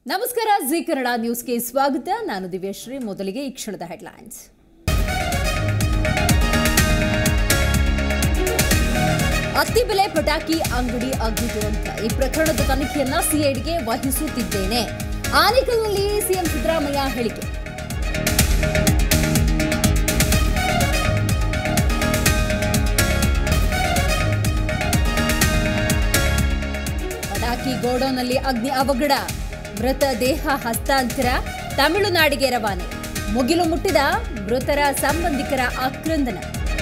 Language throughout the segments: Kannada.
ನಮಸ್ಕಾರ ಜಿ ಕನ್ನಡ ನ್ಯೂಸ್ಗೆ ಸ್ವಾಗತ ನಾನು ದಿವ್ಯಶ್ರೀ ಮೊದಲಿಗೆ ಈ ಕ್ಷಣದ ಹೆಡ್ಲೈನ್ಸ್ ಅತಿ ಬೆಲೆ ಪಟಾಕಿ ಅಂಗಡಿ ಅಗ್ನಿ ದುರಂತ ಈ ಪ್ರಕರಣದ ತನಿಖೆಯನ್ನ ಸಿಐಡಿಗೆ ವಹಿಸುತ್ತಿದ್ದೇನೆ ಆನೇಕಲ್ನಲ್ಲಿ ಸಿಎಂ ಸಿದ್ದರಾಮಯ್ಯ ಹೇಳಿಕೆ ಪಟಾಕಿ ಗೋಡೌನ್ನಲ್ಲಿ ಅಗ್ನಿ ಅವಘಡ ಮೃತ ದೇಹ ಹಸ್ತಾಂತರ ತಮಿಳುನಾಡಿಗೆ ರವಾನೆ ಮುಗಿಲು ಮುಟ್ಟಿದ ಮೃತರ ಸಂಬಂಧಿಕರ ಆಕ್ರಂದನ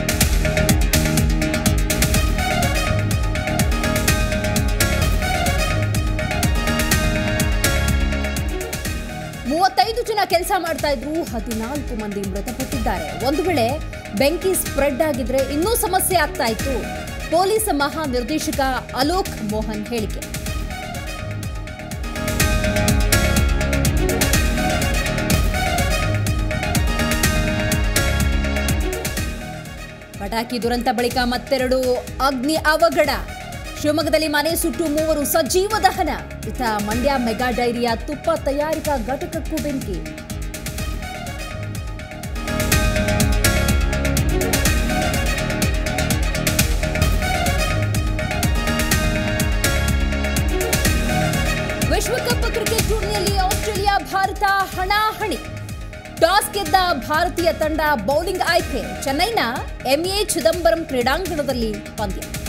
ಮೂವತ್ತೈದು ಜನ ಕೆಲಸ ಮಾಡ್ತಾ ಇದ್ರು ಹದಿನಾಲ್ಕು ಮಂದಿ ಮೃತಪಟ್ಟಿದ್ದಾರೆ ಒಂದು ವೇಳೆ ಬೆಂಕಿ ಸ್ಪ್ರೆಡ್ ಆಗಿದ್ರೆ ಇನ್ನೂ ಸಮಸ್ಯೆ ಆಗ್ತಾ ಇತ್ತು ಪೊಲೀಸ್ ಮಹಾ ನಿರ್ದೇಶಕ ಅಲೋಕ್ ಮೋಹನ್ ಹೇಳಿಕೆ ಪಟಾಕಿ ದುರಂತ ಬಳಿಕ ಮತ್ತೆರಡು ಅಗ್ನಿ ಅವಘಡ ಶಿವಮೊಗ್ಗದಲ್ಲಿ ಮನೆ ಸುಟ್ಟು ಮೂವರು ಸಜೀವ ದಹನ ಇತ ಮಂಡ್ಯ ಮೆಗಾ ಡೈರಿಯ ತುಪ್ಪ ತಯಾರಿಕಾ ಘಟಕಕ್ಕೂ ಬೆಂಕಿ ವಿಶ್ವಕಪ್ ಕ್ರಿಕೆಟ್ ಟೂರ್ನಿಯಲ್ಲಿ ಆಸ್ಟ್ರೇಲಿಯಾ ಭಾರತ ಹಣಾಹಣಿ ಟಾಸ್ ಗೆದ್ದ ಭಾರತೀಯ ತಂಡ ಬೌಲಿಂಗ್ ಆಯ್ಕೆ ಚೆನ್ನೈನ ಎಂಎ ಚಿದಂಬರಂ ಕ್ರೀಡಾಂಗಣದಲ್ಲಿ ಪಂದ್ಯ